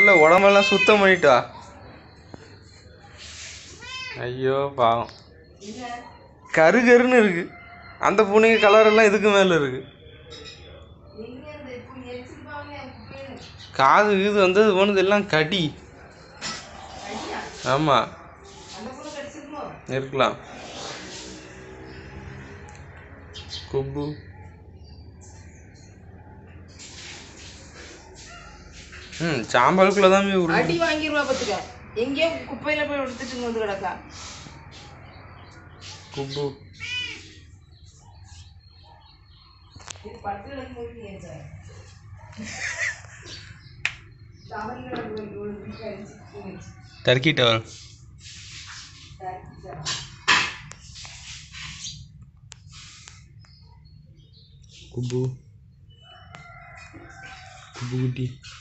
முதல்ல உடம்பெல்லாம் சுத்தம் பண்ணிட்டு வா ஐயோ பாவம் கரு கருன்னு இருக்கு அந்த பூனைங்க கலர் எல்லாம் இதுக்கு மேல இருக்கு காது இது வந்தது போனது எல்லாம் கடி ஆமா இருக்கலாம் குப்பு ம் சாம்பலுக்குள்ள தான் போய் உருண்டு அடி வாங்கிடுவா பார்த்துக்க எங்கேயோ குப்பையில போய் எடுத்துட்டு இங்க வந்து கிடக்கா குப்பு இது பத்து கிடக்கு போய் சார் டர்க்கி டவர் குப்பு குப்பு குட்டி